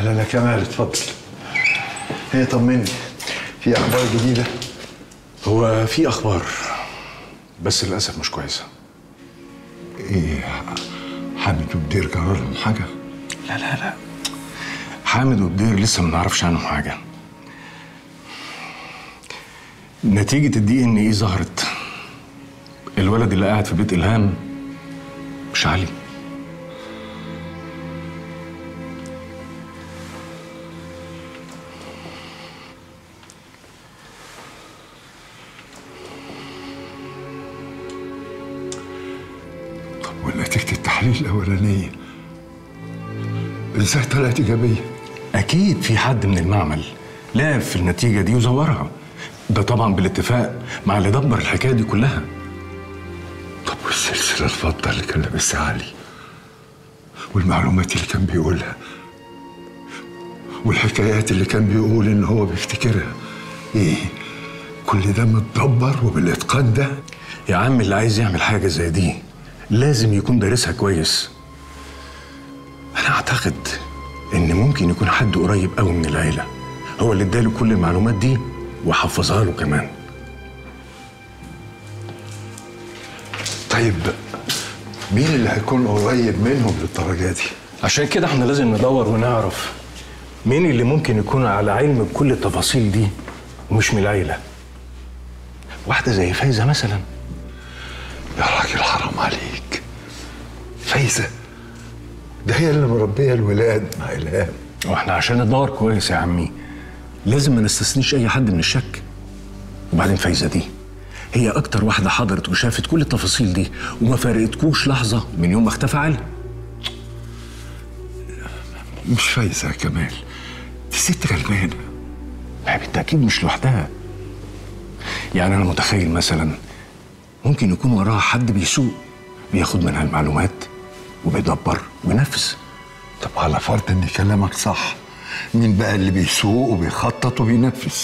اهلا يا كمال اتفضل هي طمني في اخبار جديده هو في اخبار بس للاسف مش كويسه ايه حامد وبدير قرر لهم حاجه لا لا لا حامد وبدير لسه ما نعرفش عنهم حاجه نتيجة الدي ان ايه ظهرت الولد اللي قاعد في بيت الهام مش علي طب ونتيجه التحليل الاولانيه ازاي طلعت ايجابيه اكيد في حد من المعمل لعب في النتيجة دي وزورها ده طبعا بالاتفاق مع اللي دبر الحكاية دي كلها طب والسلسله الفضه اللي كان لابسها علي والمعلومات اللي كان بيقولها والحكايات اللي كان بيقول ان هو بيفتكرها ايه كل ده متدبر وبالاتقان ده يا عم اللي عايز يعمل حاجة زي دي لازم يكون دارسها كويس أنا أعتقد إن ممكن يكون حد قريب قوي من العيلة هو اللي اداله كل المعلومات دي وحفظها له كمان طيب مين اللي هيكون قريب منهم للدرجه دي عشان كده احنا لازم ندور ونعرف مين اللي ممكن يكون على علم بكل التفاصيل دي ومش من العيلة واحدة زي فايزة مثلا يا راجل حرام عليك فايزة ده هي اللي مربية الولاد مع إلهام واحنا عشان ندور كويس يا عمي لازم ما نستثنيش اي حد من الشك وبعدين فايزه دي هي اكتر واحده حضرت وشافت كل التفاصيل دي وما فارقتكوش لحظه من يوم ما اختفى علي مش فايزة يا كمال دي ست غلبانة لا بالتاكيد مش لوحدها يعني انا متخيل مثلا ممكن يكون وراها حد بيسوق بياخد منها المعلومات وبيدبر وينفذ طب على فرض إن كلامك صح مين بقى اللي بيسوق وبيخطط وبينفذ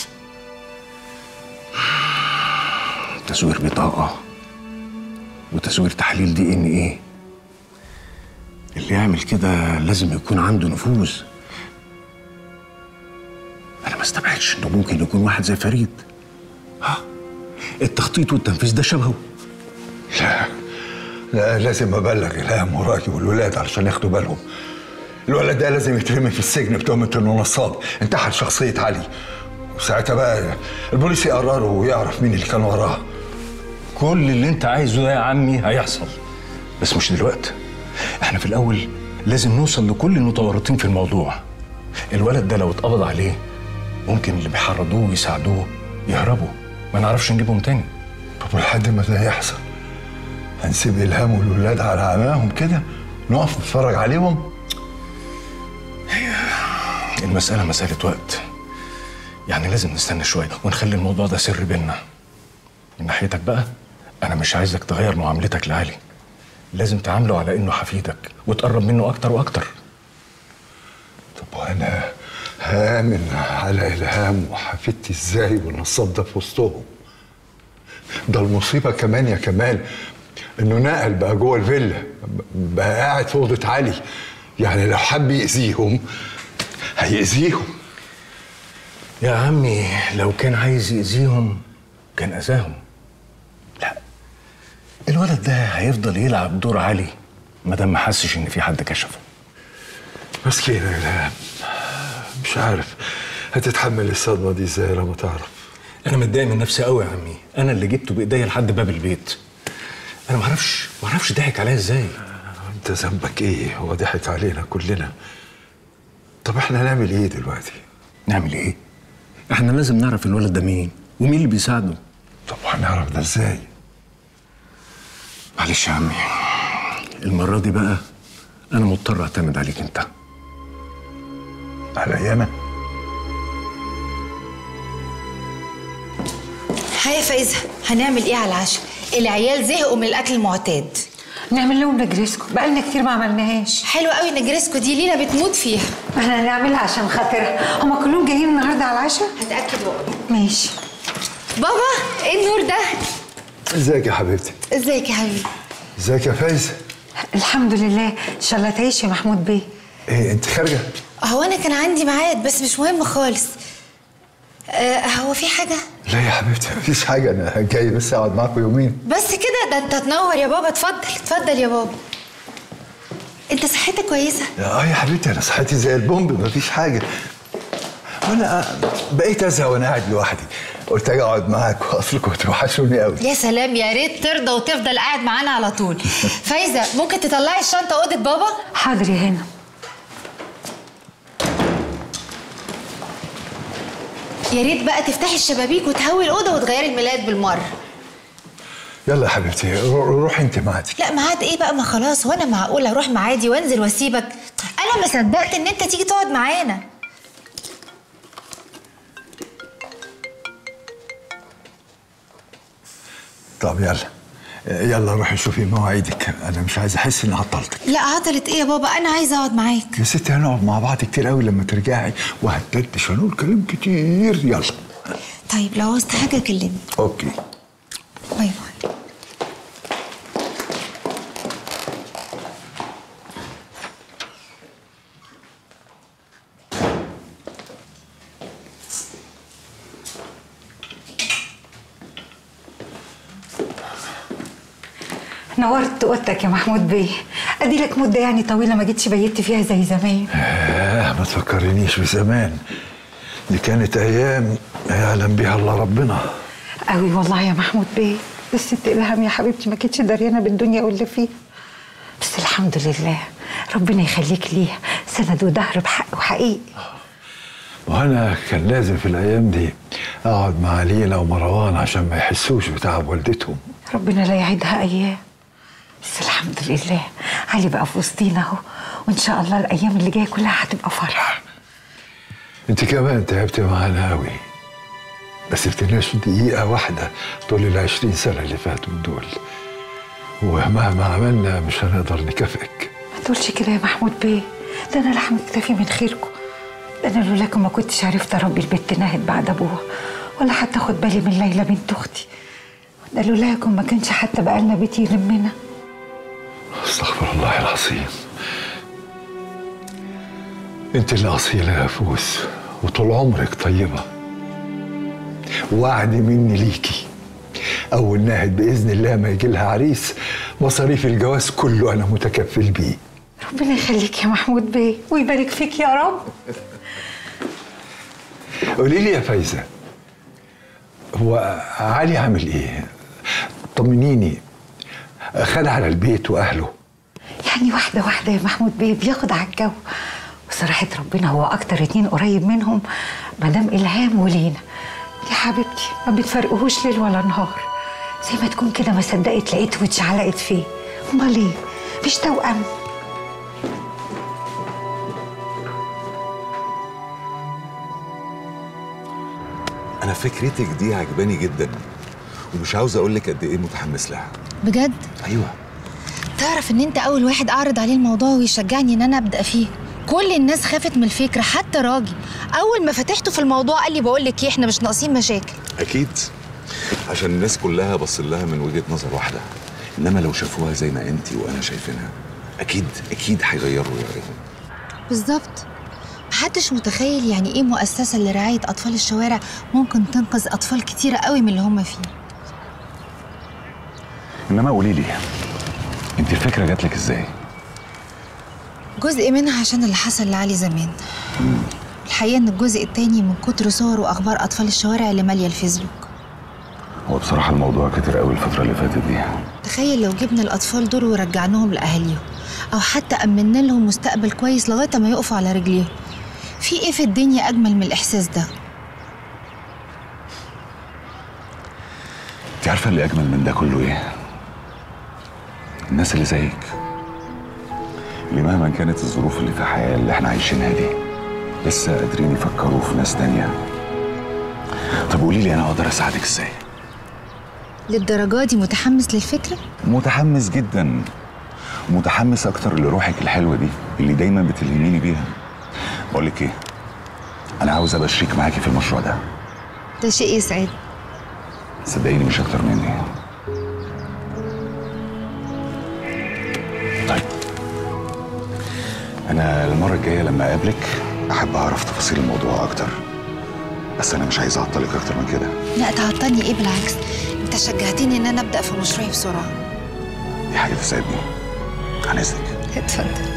تزوير بطاقة وتزوير تحليل دي ان ايه اللي يعمل كده لازم يكون عنده نفوذ انا ما استبعدش انه ممكن يكون واحد زي فريد ها التخطيط والتنفيذ ده شبهه لا لا لازم أبلغ إلهام وراجي والولاد علشان ياخدوا بالهم الولد ده لازم يترمي في السجن بتهمة إنه نصاب انتحل شخصية علي وساعتها بقى البوليس يقرروا ويعرف مين اللي كان وراه كل اللي انت عايزه ده يا عمي هيحصل بس مش دلوقتي احنا في الاول لازم نوصل لكل المتورطين في الموضوع الولد ده لو اتقبض عليه ممكن اللي بيحرضوه ويساعدوه يهربوا ما نعرفش نجيبهم تاني طب ولحد ما ده يحصل هنسيب إلهام والولاد على عماهم كده نقف نتفرج عليهم المسألة مسألة وقت يعني لازم نستنى شوية ونخلي الموضوع ده سر بينا من ناحيتك بقى أنا مش عايزك تغير معاملتك لعلي لازم تعامله على إنه حفيدك وتقرب منه أكتر وأكتر طب وانا هامن على الهام وحفيدتي ازاي والنصاب ده في وسطهم ده المصيبه كمان يا كمال انه نقل بقى جوه الفيلا بقى قاعد في اوضه علي يعني لو حب يأذيهم هيأذيهم يا عمي لو كان عايز يأذيهم كان أذاهم لا الولد ده هيفضل يلعب دور علي ما دام ما حسش إن في حد كشفه مسكينة يا الهام مش عارف هتتحمل الصدمه دي ازاي لما تعرف أنا متضايق من نفسي قوي يا عمي أنا اللي جبته بإيديا لحد باب البيت أنا معرفش معرفش ضحك عليا إزاي انت ذنبك ايه هو ضحك علينا كلنا طب احنا هنعمل ايه دلوقتي نعمل إيه؟ إحنا لازم نعرف الولد ده مين ومين اللي بيساعده طب وهنعرف ده ازاي معلش يا عمي المرة دي بقى أنا مضطر أعتمد عليك أنت عليا انا هيا فايزة هنعمل ايه على العشاء العيال زهقوا من الاكل المعتاد نعمل لهم نجريسكو بقالنا كتير ما عملناهاش حلوة قوي نجرسكو دي لينا بتموت فيها احنا هنعملها عشان خاطرها هما كلهم جايين النهارده على العشاء هتاكد واقول ماشي بابا ايه النور ده ازيك يا حبيبتي ازيك يا حبيبي ازيك يا فايزه الحمد لله ان شاء الله تعيش يا محمود بيه ايه انت خارجه هو انا كان عندي ميعاد بس مش مهم خالص آه هو في حاجه لا يا حبيبتي مفيش حاجه انا جاي بس اقعد معاكم يومين بس كده ده انت تنور يا بابا اتفضل اتفضل يا بابا انت صحتك كويسه اه يا حبيبتي انا صحتي زي البومب مفيش حاجه وانا بقيت ازهق وانا قاعد لوحدي قلت اجي اقعد معاك اصلكم بتوحشوني قوي يا سلام يا ريت ترضى وتفضل قاعد معانا على طول فايزه ممكن تطلعي الشنطه اوضه بابا حاضر يا هنا يا ريت بقى تفتحي الشبابيك وتهوي الاوضه وتغيري الملايات بالمره يلا يا حبيبتي رو- روحي انت معادي لا ميعاد ايه بقى ما خلاص وانا معقول اروح معادي وانزل واسيبك انا ما صدقت ان انت تيجي تقعد معانا طب يلا يلا روحي شوفي مواعيدك انا مش عايز احس اني عطلتك لا عطلت ايه يا بابا انا عايزه اقعد معاك يا ستي هنقعد مع بعض كتير قوي لما ترجعي وهتدردش هنقول كلام كتير يلا طيب لو عوزت حاجه كلمني اوكي باي باي نورت اوضتك يا محمود بيه ادي لك مده يعني طويله ما جيتش بيت فيها زي زمان آه ما تفكرنيش بزمان دي كانت ايام يعلم بها الله ربنا قوي والله يا محمود بيه بس انت الهام يا حبيبتي ما كنتش دريانه بالدنيا واللي فيها بس الحمد لله ربنا يخليك ليها سند وظهر بحق وحقيقي وانا كان لازم في الايام دي اقعد مع لينا ومروان عشان ما يحسوش بتعب والدتهم ربنا لا يعيدها ايام بس الحمد لله علي بقى في وسطينا اهو وان شاء الله الايام اللي جايه كلها هتبقى فرح انت كمان تعبت معانا قوي ما سبتناش دقيقة واحدة طول العشرين سنة اللي فاتوا دول ومهما عملنا مش هنقدر نكافئك ما تقولش كده يا محمود بيه ده انا لحم اكتفي من خيركم ده انا لولاكم ما كنتش عرفت اربي البت ناهد بعد ابوها ولا حتى اخد بالي من ليلى بنت اختي ده لولاكم ما كانش حتى بقالنا بيت يلمنا استغفر الله العظيم انت اللي اصيلة يا فوز وطول عمرك طيبة وعد مني ليكي اول ناهد باذن الله ما يجي لها عريس مصاريف الجواز كله انا متكفل بيه ربنا يخليك يا محمود بيه ويبارك فيك يا رب قولي لي يا فايزة هو علي عامل ايه؟ طمنيني خد على البيت واهله يعني واحدة واحدة يا محمود بيه بياخد على الجو وصراحة ربنا هو أكتر اتنين قريب منهم مدام إلهام ولينا يا حبيبتي ما بتفرقوهوش ليل ولا نهار زي ما تكون كده ما صدقت لقيت واتشعلقت فيه أمال إيه؟ مش توأم انا فكرتك دي عجباني جدا ومش عاوز اقول لك قد ايه متحمس لها بجد ايوه تعرف ان انت اول واحد اعرض عليه الموضوع ويشجعني ان انا ابدا فيه كل الناس خافت من الفكره حتى راجي اول ما فتحته في الموضوع قال لي بقول لك ايه احنا مش ناقصين مشاكل اكيد عشان الناس كلها بص لها من وجهه نظر واحده انما لو شافوها زي ما انت وانا شايفينها اكيد اكيد هيغيروا رايهم بالظبط محدش متخيل يعني ايه مؤسسه لرعايه اطفال الشوارع ممكن تنقذ اطفال كتيره قوي من اللي هم فيه انما قولي لي انت الفكره جات لك ازاي جزء منها عشان اللي حصل لعلي زمان الحقيقه ان الجزء التاني من كتر صور واخبار اطفال الشوارع اللي ماليه الفيسبوك هو بصراحه الموضوع كتير قوي الفتره اللي فاتت دي تخيل لو جبنا الأطفال دول ورجعناهم لأهاليهم أو حتى أمنا لهم مستقبل كويس لغاية ما يقفوا على رجليهم في إيه في الدنيا أجمل من الإحساس ده؟ انت عارفه اللي اجمل من ده كله ايه الناس اللي زيك اللي مهما كانت الظروف اللي في الحياه اللي احنا عايشينها دي لسه قادرين يفكروا في ناس تانية طب قولي لي انا اقدر اساعدك ازاي للدرجة دي متحمس للفكرة؟ متحمس جدا ومتحمس اكتر لروحك الحلوه دي اللي دايما بتلهميني بيها بقول لك ايه انا عاوز ابقى شريك معاكي في المشروع ده ده شيء يسعد صدقيني مش اكتر مني طيب انا المره الجايه لما اقابلك احب اعرف تفاصيل الموضوع اكتر بس انا مش عايز اعطلك اكتر من كده لا تعطلني ايه بالعكس انت شجعتني ان انا ابدا في مشروعي بسرعه دي حاجه تسعدني عن اذنك اتفضل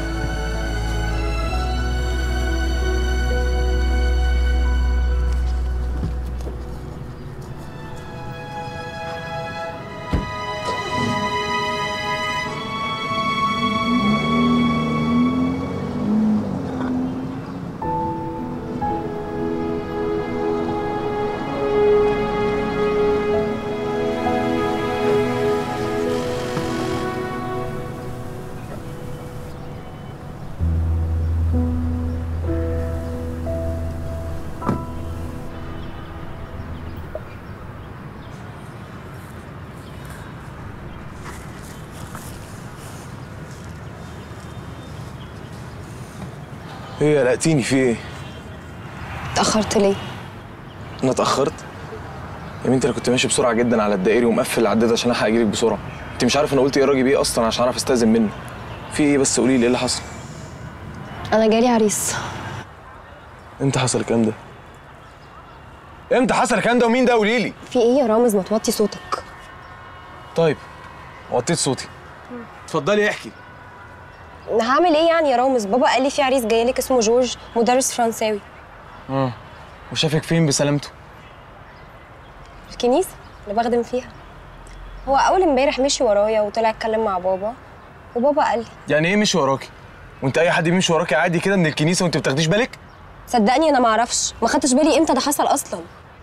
ايه قلقتيني في ايه؟ اتأخرت ليه؟ انا اتأخرت؟ يا بنتي انا كنت ماشي بسرعة جدا على الدائري ومقفل العداد عشان الحق اجيلك بسرعة انت مش عارف انا قلت ايه راجل ايه اصلا عشان اعرف استاذن منه في ايه بس قولي لي ايه اللي حصل؟ أنا جالي عريس امتى حصل الكلام ده؟ امتى حصل الكلام ده ومين ده قولي لي؟ في إيه يا رامز ما توطي صوتك طيب وطيت صوتي اتفضلي احكي هعمل إيه يعني يا رامز بابا قال لي في عريس جاي لك اسمه جورج مدرس فرنساوي اه وشافك فين بسلامته؟ الكنيسة اللي بخدم فيها هو أول امبارح مشي ورايا وطلع اتكلم مع بابا وبابا قال لي يعني ايه مشي وراكي؟ وانت اي حد بيمشي وراكي عادي كده من الكنيسة وانت بتاخديش بالك؟ صدقني أنا ما أعرفش ما خدتش بالي إمتى ده حصل أصلا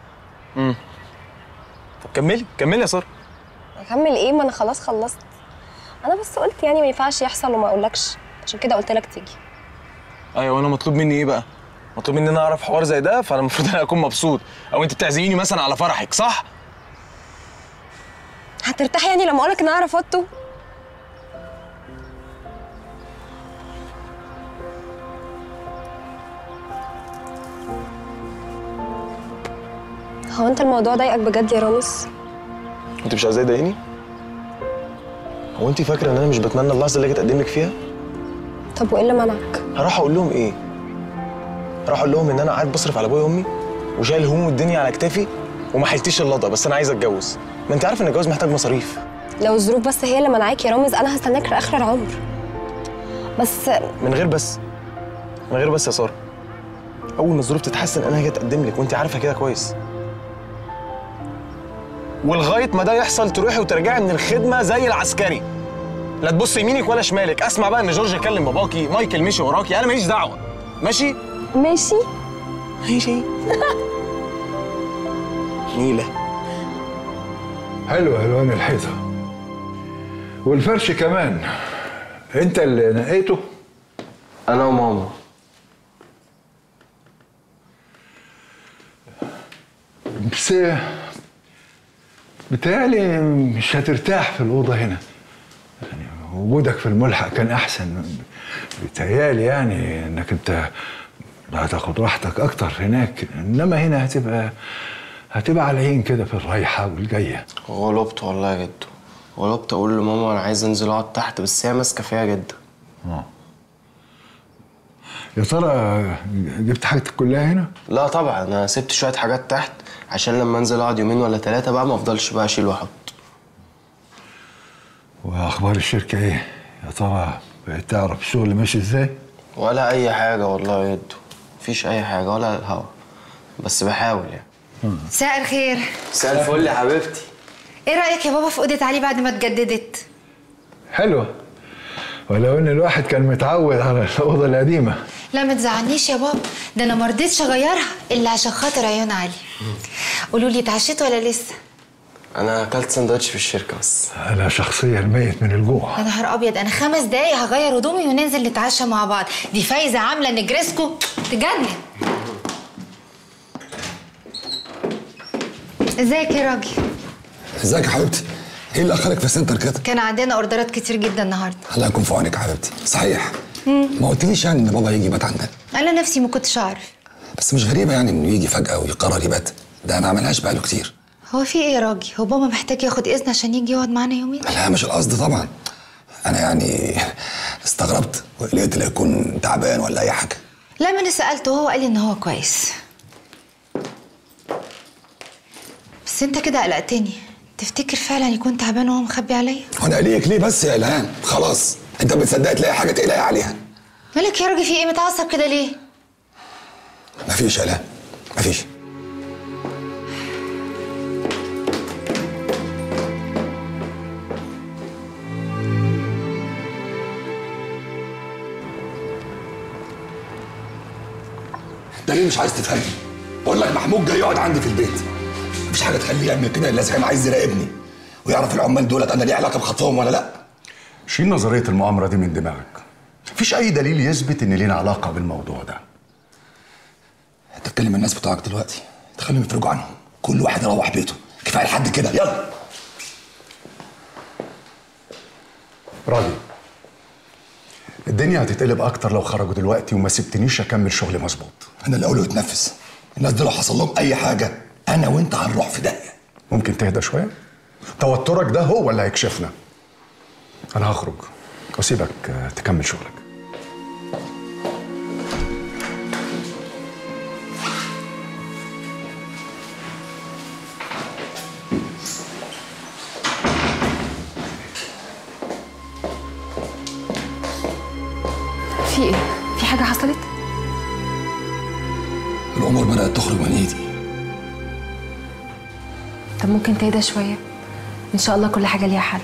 طب كملي كملي يا سارة أكمل إيه ما أنا خلاص خلصت أنا بس قلت يعني ما ينفعش يحصل وما أقولكش عشان كده قلت لك تيجي ايوه وانا مطلوب مني ايه بقى؟ مطلوب مني ان انا اعرف حوار زي ده فانا المفروض انا اكون مبسوط او انت بتعزميني مثلا على فرحك صح؟ هترتاح يعني لما أقولك إن أنا رفضته هو أنت الموضوع ضايقك بجد يا رامز؟ انت مش عايزاه يضايقني؟ هو انت فاكره ان انا مش بتمنى اللحظه اللي اجي اتقدم لك فيها؟ طب وإيه اللي منعك؟ هروح اقول لهم ايه؟ هروح اقول لهم ان انا قاعد بصرف على ابويا وامي وشايل هموم الدنيا على كتافي وما حلتيش اللضا بس انا عايز اتجوز ما انت عارف ان الجواز محتاج مصاريف لو الظروف بس هي اللي منعاك يا رامز أنا هستناك لآخر العمر بس من غير بس من غير بس يا ساره اول ما الظروف تتحسن انا هاجي اتقدم لك وانت عارفه كده كويس ولغايه ما ده يحصل تروحي وترجعي من الخدمه زي العسكري لا تبص يمينك ولا شمالك اسمع بقى ان جورج كلم باباكي مايكل مشي وراكي انا ماليش دعوه ماشي ماشي ماشي نيله حلو الوان الحيطه والفرش كمان انت اللي نقيته انا وماما بس بتهيألي مش هترتاح في الأوضة هنا يعني وجودك في الملحق كان أحسن بتهيألي يعني إنك أنت هتاخد راحتك أكتر هناك إنما هنا هتبقى هتبقى على العين كده في الرايحة والجاية غلبت والله يا جدو غلبت اقول لماما انا عايز انزل اقعد تحت بس هي ماسكه فيا جدا يا ترى جبت حاجتك كلها هنا؟ لا طبعا انا سبت شويه حاجات تحت عشان لما انزل اقعد يومين ولا ثلاثه بقى ما افضلش بقى اشيل واحط وأخبار الشركة إيه؟ يا ترى بقيت تعرف الشغل ماشي إزاي؟ ولا اي حاجه والله يا جدو مفيش اي حاجه ولا الهوا بس بحاول يعني مساء الخير مساء الفل يا حبيبتي ايه رايك يا بابا في اوضه علي بعد ما اتجددت حلوة ولو إن الواحد كان متعود على الأوضة القديمة لا ما تزعلنيش يا بابا ده انا ما رضيتش اغيرها الا عشان خاطر عيون علي قولوا لي اتعشيت ولا لسه انا اكلت سندوتش في الشركه بس أنا شخصيا ميت من الجوع يا نهار ابيض انا خمس دقايق هغير هدومي وننزل نتعشى مع بعض دي فايزه عامله نجرسكو تجنن ازيك يا راجل ازيك يا حبيبتي؟ ايه اللي اخرك في السنتر كده؟ كان عندنا اوردرات كتير جدا النهارده الله يكون في عونك يا حبيبتي، صحيح ما قلتليش يعني ان بابا يجي يبات عندنا انا نفسي ما كنتش اعرف بس مش غريبه يعني انه يجي فجاه ويقرر يبات ده ما عملهاش بقاله كتير هو في ايه يا راجل هو بابا محتاج ياخد اذن عشان يجي يقعد معانا يومين لا مش القصد طبعا انا يعني استغربت وقلقت لا يكون تعبان ولا اي حاجه لا ما انا سالته هو قال لي ان هو كويس بس انت كده قلقتني تفتكر فعلا يكون تعبان وهو مخبي عليا وانا قليك ليه بس يا الهام خلاص انت بتصدق تلاقي حاجه تقلقي عليها مالك يا راجل في ايه متعصب كده ليه مفيش يا الهام مفيش انت ليه مش عايز تفهمني؟ بقول لك محمود جاي يقعد عندي في البيت مفيش حاجه تخليه يعمل كده الا اذا كان عايز يراقبني ويعرف العمال دولت انا ليه علاقه بخطفهم ولا لا شيل نظريه المؤامره دي من دماغك مفيش اي دليل يثبت ان لينا علاقه بالموضوع ده انت تكلم الناس بتوعك دلوقتي تخليهم يفرجوا عنهم كل واحد يروح بيته كفايه لحد كده يلا راضي الدنيا هتتقلب اكتر لو خرجوا دلوقتي وما سبتنيش اكمل شغلي مظبوط انا اللي اقوله يتنفذ الناس دول لو حصل لهم اي حاجه انا وانت هنروح في داهيه ممكن تهدى شويه توترك ده هو اللي هيكشفنا انا هخرج واسيبك آه، تكمل شغلك في ايه؟ في حاجة حصلت؟ الامور بدات تخرج من ايدي طب ممكن تهدى شوية ان شاء الله كل حاجة ليها حل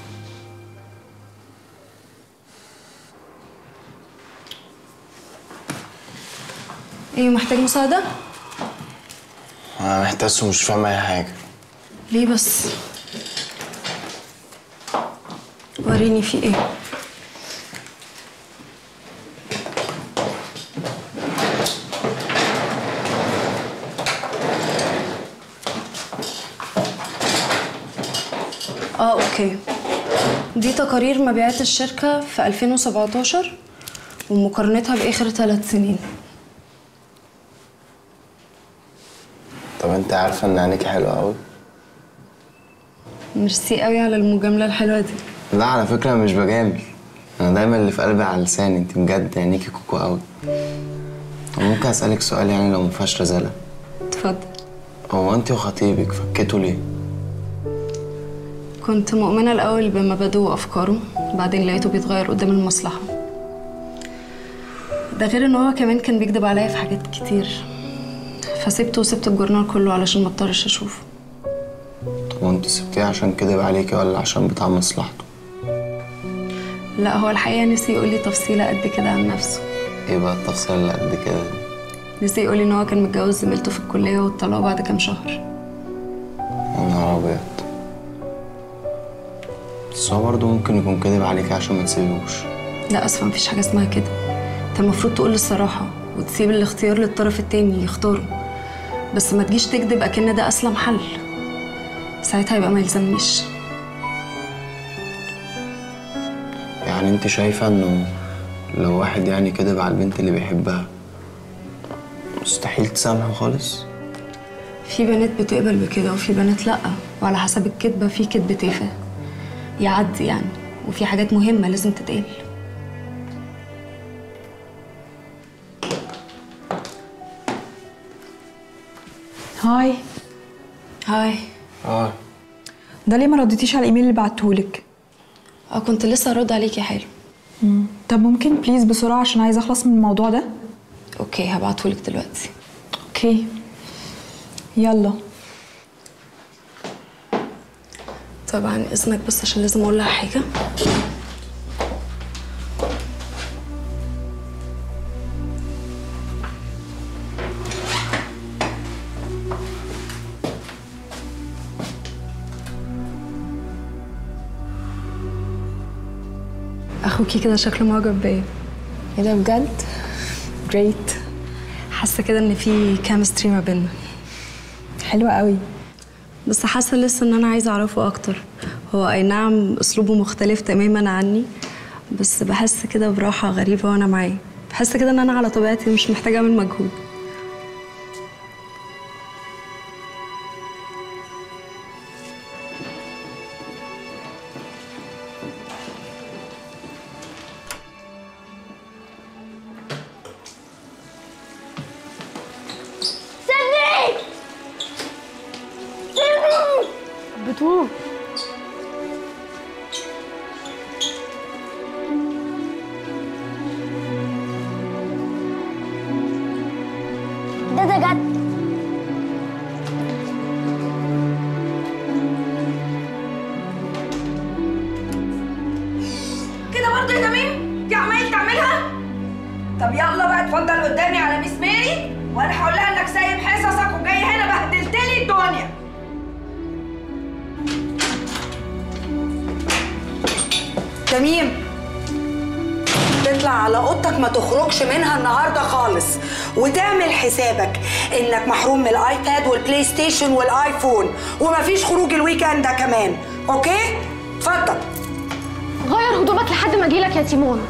ايه محتاج مساعدة؟ انا محتاس ومش فاهم اي حاجه ليه بس؟ وريني في ايه؟ اه اوكي دي تقارير مبيعات الشركة في 2017 ومقارنتها بآخر ثلاث سنين طب انت عارفه ان عينيكي حلوه قوي ميرسي قوي على المجاملة الحلوة دي لا على فكره أنا مش بجامل انا دايما اللي في قلبي على لساني انت بجد عينيكي كوكو قوي طب ممكن اسالك سؤال يعني لو مفيهاش رزاله اتفضل هو انت وخطيبك فكيتوا ليه كنت مؤمنة الأول بمبادئه وأفكاره بعدين لقيته بيتغير قدام المصلحة ده غير إن هو كمان كان بيكذب عليا في حاجات كتير فسبته وسبت الجورنال كله علشان مضطرش أشوفه طب وانت سبتيه عشان كدب عليكي ولا عشان بتاع مصلحته لا هو الحقيقة نسي يقولي تفصيلة قد كده عن نفسه ايه بقى التفصيل اللي قد كده دي نسي يقولي إن هو كان متجوز زميلته في الكلية واتطلقوا بعد كام شهر يا نهار ابيض بس هو برضه ممكن يكون كدب عليكي عشان ما تسيبيهوش لا أسفة مفيش حاجة اسمها كده أنت المفروض تقول الصراحة وتسيب الاختيار للطرف التاني يختاره بس ما تجيش تكذب أكن ده أسلم حل ساعتها يبقى ما يلزمنيش يعني انت شايفه انه لو واحد يعني كدب على البنت اللي بيحبها مستحيل تسامحه خالص في بنات بتقبل بكده وفي بنات لأ وعلى حسب الكدبة في كدب تافه يعدي يعني وفي حاجات مهمة لازم تتقال هاي هاي اه ده ليه ما رديتيش على الايميل اللي بعتهولك اه كنت لسه هرد عليك يا حلو مم. طب ممكن بليز بسرعه عشان عايزه اخلص من الموضوع ده اوكي هبعتهولك دلوقتي اوكي يلا طبعا اذنك بس عشان لازم اقول لها حاجة اخوكي كده شكله معجب بيا ايه ده بجد جريت حاسه كده ان في كيمستري ما بيننا حلوه قوي بس حاسه لسه ان انا عايزه اعرفه اكتر هو اي نعم اسلوبه مختلف تماما عني بس بحس كده براحه غريبه وانا معاه بحس كده ان انا على طبيعتي مش محتاجه اعمل مجهود بتوه ده ده جد كده برضه يا تميم دي عمال تعملها طب يلا بقى اتفضل قدامي على ميس ميري وانا هقول لها انك سايب حصصك وجاي هنا بهدلت لي الدنيا تميم تطلع على اوضتك ما تخرجش منها النهارده خالص وتعمل حسابك انك محروم من الايباد والبلاي ستيشن والايفون ومفيش خروج الويكند ده كمان اوكي اتفضل غير هدومك لحد ما اجيلك يا تيمون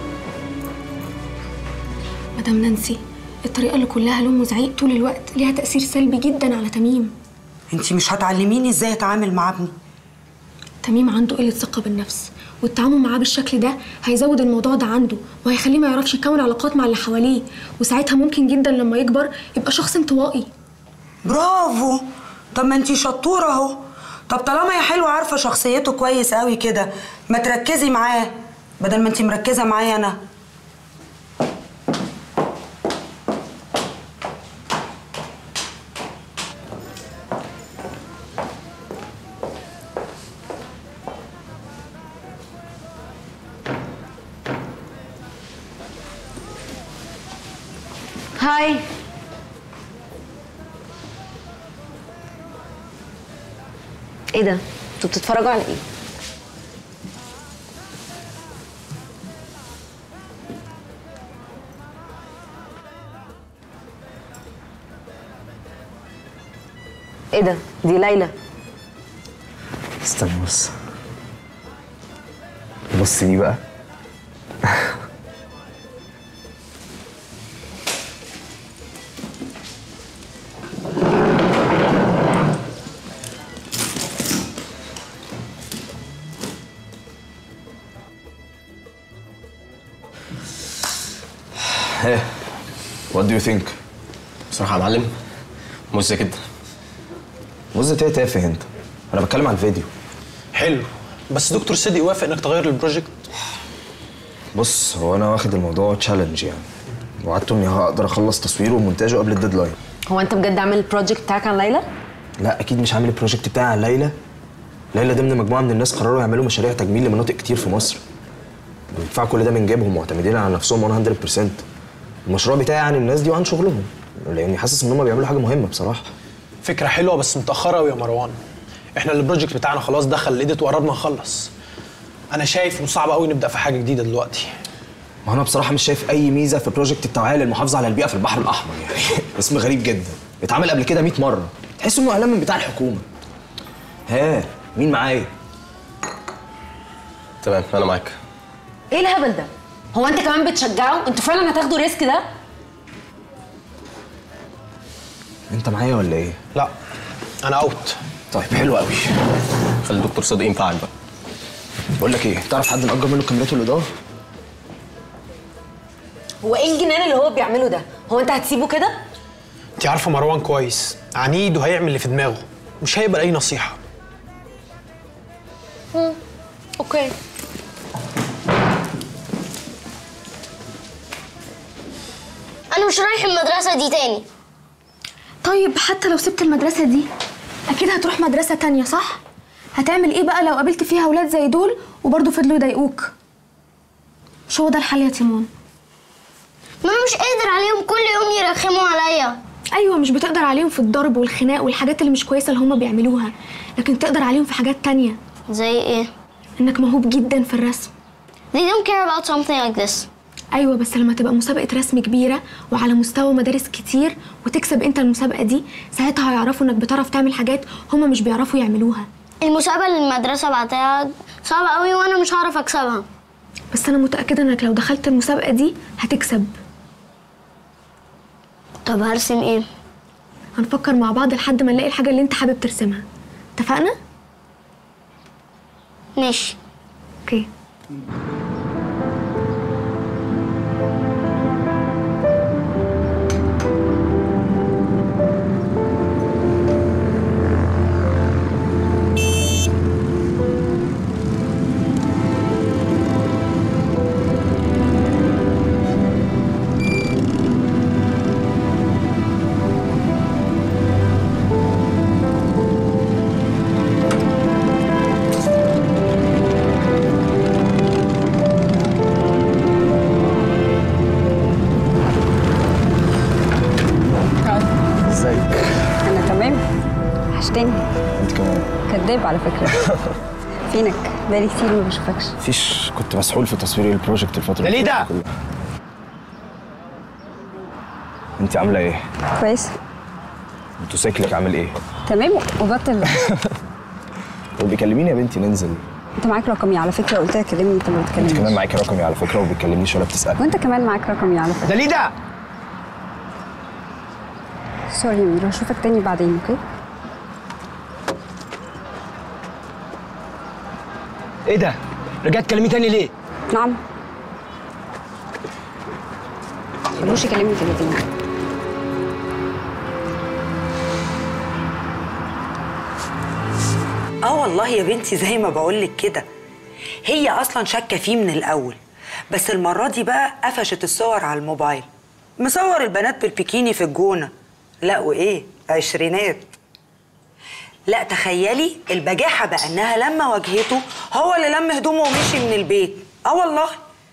مدام نانسي الطريقة اللي كلها لون مزعيق طول الوقت ليها تأثير سلبي جدا على تميم انت مش هتعلميني ازاي اتعامل مع ابني تميم عنده قلة ثقة بالنفس والتعامل معاه بالشكل ده هيزود الموضوع ده عنده وهيخليه ما يعرفش يكون علاقات مع اللي حواليه وساعتها ممكن جدا لما يكبر يبقى شخص انطوائي برافو طب ما انتي شطوره اهو طب طالما يا حلوه عارفه شخصيته كويس قوي كده ما تركزي معاه بدل ما انتي مركزه معايا انا هاي ايه ده؟ انتوا بتتفرجوا على ايه؟ ايه ده؟ دي ليلى استنى بص بص دي بقى ايه وات دو يو ثينك بصراحه يا معلم مزه جدا مزة ايه تافه انت انا بتكلم عن الفيديو حلو بس دكتور سيدي وافق انك تغير البروجكت بص هو انا واخد الموضوع تشالنج يعني وعدته اني هقدر اخلص تصويره ومونتاجه قبل الديدلاين هو انت بجد عامل البروجكت بتاعك عن ليلى؟ لا اكيد مش عامل البروجكت بتاعي عن ليلى ليلى ضمن مجموعه من الناس قرروا يعملوا مشاريع تجميل لمناطق كتير في مصر بيدفعوا كل ده من جيبهم معتمدين على نفسهم 100% المشروع بتاعي عن الناس دي وعن شغلهم لاني حاسس ان هم بيعملوا حاجه مهمه بصراحه فكره حلوه بس متاخره قوي يا مروان احنا البروجكت بتاعنا خلاص دخل الايديت وقربنا نخلص انا شايف انه صعب قوي نبدا في حاجه جديده دلوقتي ما انا بصراحه مش شايف اي ميزه في بروجكت التوعيه للمحافظه على البيئه في البحر الاحمر يعني اسم غريب جدا اتعمل قبل كده 100 مره تحس انه اعلان من بتاع الحكومه ها مين معايا تمام انا معاك ايه الهبل ده؟ هو انت كمان بتشجعه؟ انتوا فعلا هتاخدوا ريسك ده؟ انت معايا ولا ايه لا انا اوت طيب حلو قوي خلي الدكتور صدق ينفعك بقى بقول لك ايه تعرف حد نأجر منه كاميرات الاضاءه هو ايه الجنان اللي هو بيعمله ده؟ هو انت هتسيبه كده؟ انت عارفه مروان كويس عنيد وهيعمل اللي في دماغه مش هيقبل اي نصيحه مم. اوكي انا مش رايح المدرسه دي تاني طيب حتى لو سبت المدرسة دي أكيد هتروح مدرسة تانية صح؟ هتعمل إيه بقى لو قابلت فيها أولاد زي دول وبرضه فضلوا يضايقوك؟ مش هو ده الحل يا تيمون ما انا مش قادر عليهم كل يوم يرخموا عليا أيوة مش بتقدر عليهم في الضرب والخناق والحاجات اللي مش كويسة اللي هما بيعملوها لكن تقدر عليهم في حاجات تانية زي ايه؟ إنك موهوب جدا في الرسم They don't care about something like this أيوة بس لما تبقى مسابقة رسم كبيرة وعلى مستوى مدارس كتير وتكسب أنت المسابقة دي ساعتها هيعرفوا إنك بتعرف تعمل حاجات هما مش بيعرفوا يعملوها المسابقة اللي المدرسة بعتها صعبة قوي وانا مش هعرف اكسبها بس أنا متأكدة إنك لو دخلت المسابقة دي هتكسب طب هرسم ايه؟ هنفكر مع بعض لحد ما نلاقي الحاجة اللي أنت حابب ترسمها اتفقنا؟ ماشي اوكي طيب على فكره فينك بقالي كتير ما بشوفكش مفيش كنت مسحول في تصوير البروجكت الفتره ده ليه ده؟ كلها. انت عامله ايه كويس موتوسيكلك عامل ايه تمام وبطل هو بيكلميني يا بنتي ننزل انت معاك رقمي على فكره قلت لك كلمني انت ما انت كمان بتكلمنيش معاكي رقمي على فكره وما بتكلمنيش ولا بتسالي وانت كمان معاك رقمي على فكره ده ليه ده؟ سوري يا ميرو هشوفك تاني بعدين اوكي ايه ده؟ رجعت تكلمي تاني ليه؟ نعم خلوش يكلمني كلمتين اه والله يا بنتي زي ما بقولك كده هي اصلا شاكه فيه من الاول بس المره دي بقى قفشت الصور على الموبايل مصور البنات بالبيكيني في الجونه لا وايه عشرينات لا تخيلي البجاحه بقى انها لما واجهته هو اللي لم هدومه ومشي من البيت اه والله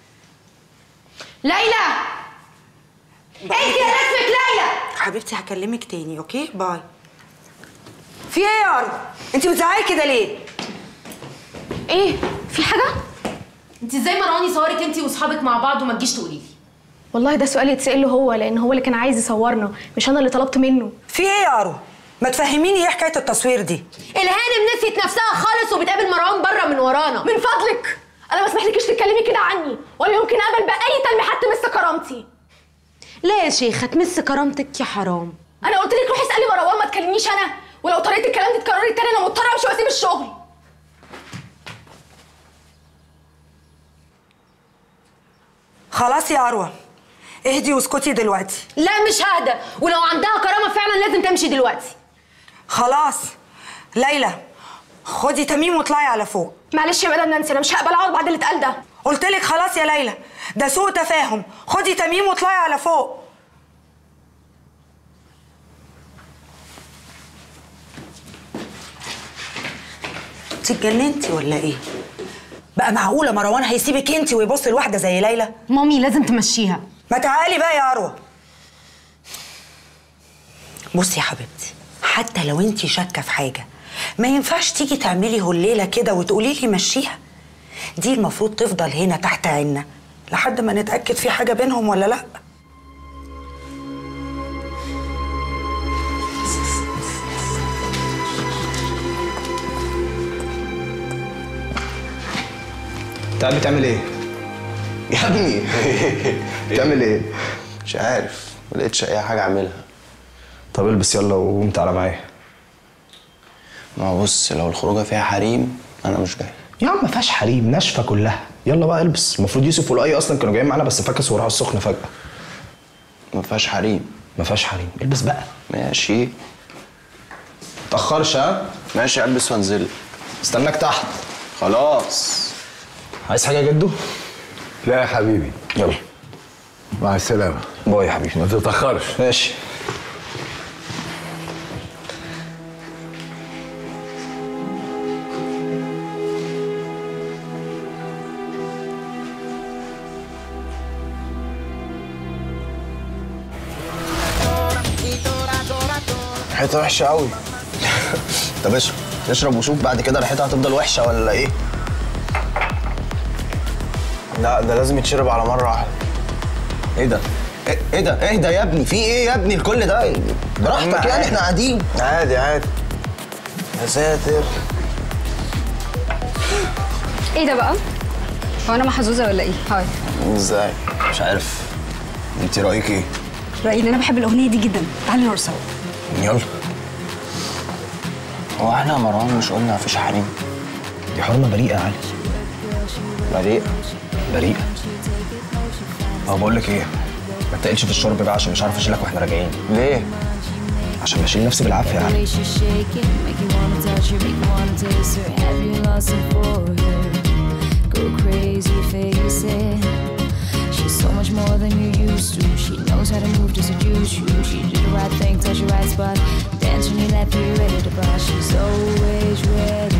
ليلى انت يا رسمك ليلى حبيبتي هكلمك تاني اوكي باي في ايه يا ارض انت بتزعقي كده ليه ايه في حاجه انت ازاي مرواني صورك انت واصحابك مع بعض وما تجيش تقولي لي والله ده سؤال يتسأل له هو لان هو اللي كان عايز يصورنا مش انا اللي طلبت منه في ايه يا ارو ما تفهميني ايه حكايه التصوير دي الهانم نسيت نفسها خالص وبتقابل مروان بره من ورانا من فضلك انا ما اسمحلكيش تتكلمي كده عني ولا يمكن اقبل باي تلميحات تمس كرامتي لا يا شيخه تمس كرامتك يا حرام انا قلت لك روحي اسالي مروان ما تكلمنيش انا ولو طريقه الكلام دي اتكررت تاني انا مضطره امشي واسيب الشغل خلاص يا اروى اهدي واسكتي دلوقتي لا مش ههدى ولو عندها كرامه فعلا لازم تمشي دلوقتي خلاص ليلى خدي تميم واطلعي على فوق معلش يا مدام نانسي انا مش هقبل اقعد بعد اللي اتقال ده قلت لك خلاص يا ليلى ده سوء تفاهم خدي تميم واطلعي على فوق انت اتجننتي ولا ايه بقى معقوله مروان هيسيبك انت ويبص لواحده زي ليلى مامي لازم تمشيها ما تعالي بقى يا اروى بصي يا حبيبتي حتى لو انت شاكه في حاجه ما ينفعش تيجي تعملي هليله كده وتقولي لي مشيها دي المفروض تفضل هنا تحت عيننا لحد ما نتاكد في حاجه بينهم ولا لا انت قاعد بتعمل ايه؟ يا ابني بتعمل ايه؟ مش عارف ما لقيتش اي حاجه اعملها طب البس يلا وقوم تعالى معايا ما هو بص لو الخروجه فيها حريم انا مش جاي يا عم ما فيهاش حريم ناشفه كلها يلا بقى البس المفروض يوسف والآي اصلا كانوا جايين معانا بس فكسوا وراحوا السخنه فجاه ما فيهاش حريم ما فيهاش حريم البس بقى ماشي متأخرش ها ماشي البس وانزل استناك تحت خلاص عايز حاجه يا جدو لا يا حبيبي يلا مع السلامه باي يا حبيبي ما تتاخرش ماشي ريحتها وحشه قوي طب اشرب اشرب وشوف بعد كده ريحتها هتفضل وحشه ولا ايه لا ده لازم يتشرب على مره واحده ايه ده ايه إيه ده اهدى يا ابني في ايه يا ابني الكل ده براحتك يعني احنا قاعدين عادي عادي يا ساتر ايه ده بقى هو انا محظوظه ولا ايه هاي ازاي مش عارف انت رايك ايه رايي ان انا بحب الاغنيه دي جدا تعالي نرقص سوا يلا هو احنا يا مروان مش قلنا مفيش حريم دي حرمه بريئه يا علي بريء بريئه اه بقول لك ايه ما تقلش في الشرب بقى عشان مش عارف اشيلك واحنا راجعين ليه عشان بشيل نفسي بالعافيه يا علي She's shaking, make you wanna touch her, make you wanna taste her. Have you lost it for her? Go crazy, face it. She's so much more than you used to. She knows how to move to seduce you. She did the right thing, touch the right spot. Dance when you left, you ready to bust. She's always ready.